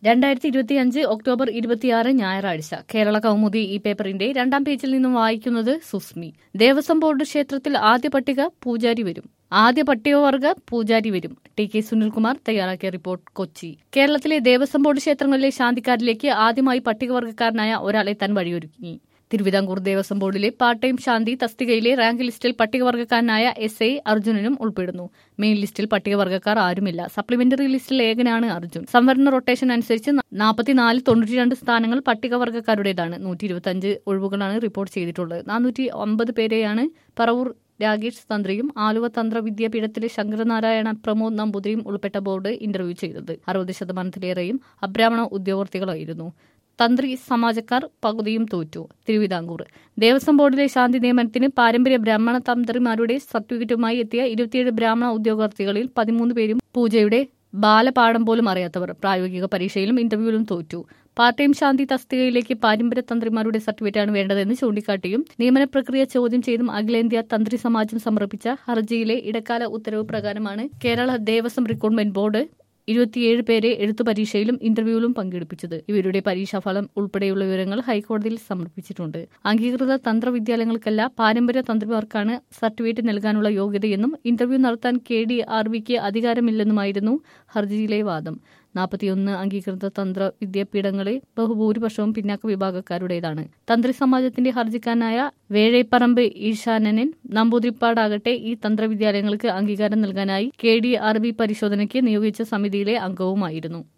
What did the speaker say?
രണ്ടായിരത്തി ഇരുപത്തിയഞ്ച് ഒക്ടോബർ ഇരുപത്തിയാറ് ഞായറാഴ്ച കേരള കൗമുദി ഈ പേപ്പറിന്റെ രണ്ടാം പേജിൽ നിന്നും വായിക്കുന്നത് സുസ്മി ദേവസ്വം ബോർഡ് ക്ഷേത്രത്തിൽ ആദ്യ പട്ടിക പൂജാരി വരും ആദ്യ പട്ടികവർഗ പൂജാരി വരും ടി കെ സുനിൽകുമാർ തയ്യാറാക്കിയ റിപ്പോർട്ട് കൊച്ചി കേരളത്തിലെ ദേവസ്വം ബോർഡ് ക്ഷേത്രങ്ങളിലെ ശാന്തിക്കാരിലേക്ക് ആദ്യമായി പട്ടികവർഗക്കാരനായ ഒരാളെ താൻ വഴിയൊരുക്കി തിരുവിതാംകൂർ ദേവസ്വം ബോർഡിലെ പാർട്ട് ടൈം ശാന്തി തസ്തികയിലെ റാങ്ക് ലിസ്റ്റിൽ പട്ടികവർഗക്കാരനായ എസ് ഐ അർജുനനും ഉൾപ്പെടുന്നു മെയിൻ ലിസ്റ്റിൽ പട്ടികവർഗക്കാർ ആരുമില്ല സപ്ലിമെന്ററി ലിസ്റ്റിൽ ഏകനാണ് അർജുൻ സംവരണ റൊട്ടേഷൻ അനുസരിച്ച് നാൽപ്പത്തിനാല് തൊണ്ണൂറ്റിരണ്ട് സ്ഥാനങ്ങൾ പട്ടികവർഗക്കാരുടേതാണ് നൂറ്റി ഇരുപത്തിയഞ്ച് ഒഴിവുകളാണ് റിപ്പോർട്ട് ചെയ്തിട്ടുള്ളത് നാനൂറ്റി അമ്പത് പേരെയാണ് പറവൂർ രാഗേഷ് തന്ത്രിയും ആലുവ തന്ത്ര വിദ്യാപീഠത്തിലെ ശങ്കരനാരായണ പ്രമോദ് നമ്പൂതിരിയും ഉൾപ്പെട്ട ബോർഡ് ഇന്റർവ്യൂ ചെയ്തത് അറുപത് ശതമാനത്തിലേറെയും അബ്രാഹ്മണ ഉദ്യോഗാർത്ഥികളായിരുന്നു തന്ത്രി സമാജക്കാർ പകുതിയും തോറ്റു തിരുവിതാംകൂർ ദേവസ്വം ബോർഡിലെ ശാന്തി നിയമനത്തിന് പാരമ്പര്യ ബ്രാഹ്മണ തന്ത്രിമാരുടെ സർട്ടിഫിക്കറ്റുമായി എത്തിയ ഇരുപത്തിയേഴ് ബ്രാഹ്മണ ഉദ്യോഗാർത്ഥികളിൽ പതിമൂന്ന് പേരും പൂജയുടെ ബാലപാഠം പോലും അറിയാത്തവർ പ്രായോഗിക പരീക്ഷയിലും ഇന്റർവ്യൂവിലും തോറ്റു പാർട്ട് ടൈം ശാന്തി തസ്തികയിലേക്ക് പാരമ്പര്യ തന്ത്രിമാരുടെ സർട്ടിഫിക്കറ്റാണ് വേണ്ടതെന്ന് ചൂണ്ടിക്കാട്ടിയും നിയമന പ്രക്രിയ ചോദ്യം ചെയ്തും അഖിലേന്ത്യാ തന്ത്രി സമാജം സമർപ്പിച്ച ഹർജിയിലെ ഇടക്കാല ഉത്തരവ് പ്രകാരമാണ് കേരള ദേവസ്വം റിക്രൂട്ട്മെന്റ് ബോർഡ് ഇരുപത്തിയേഴ് പേരെ എഴുത്തു പരീക്ഷയിലും ഇന്റർവ്യൂവിലും പങ്കെടുപ്പിച്ചത് ഇവരുടെ പരീക്ഷാഫലം ഉൾപ്പെടെയുള്ള വിവരങ്ങൾ ഹൈക്കോടതിയിൽ സമർപ്പിച്ചിട്ടുണ്ട് അംഗീകൃത തന്ത്രവിദ്യാലയങ്ങൾക്കല്ല പാരമ്പര്യ തന്ത്രിമാർക്കാണ് സർട്ടിഫിക്കറ്റ് നൽകാനുള്ള യോഗ്യതയെന്നും ഇന്റർവ്യൂ നടത്താൻ കെ ഡി ആർ ബിക്ക് അധികാരമില്ലെന്നുമായിരുന്നു ഹർജിയിലെ വാദം നാൽപ്പത്തിയൊന്ന് അംഗീകൃത തന്ത്ര വിദ്യാപീഠങ്ങളെ ബഹുഭൂരിപക്ഷവും പിന്നാക്ക വിഭാഗക്കാരുടേതാണ് തന്ത്രി സമാജത്തിന്റെ ഹർജിക്കാരനായ വേഴേപ്പറമ്പ് ഈശാനനൻ നമ്പൂതിരിപ്പാടാകട്ടെ ഈ തന്ത്രവിദ്യാലയങ്ങൾക്ക് അംഗീകാരം നൽകാനായി കെ ഡി ആർ ബി പരിശോധനയ്ക്ക് നിയോഗിച്ച സമിതിയിലെ അംഗവുമായിരുന്നു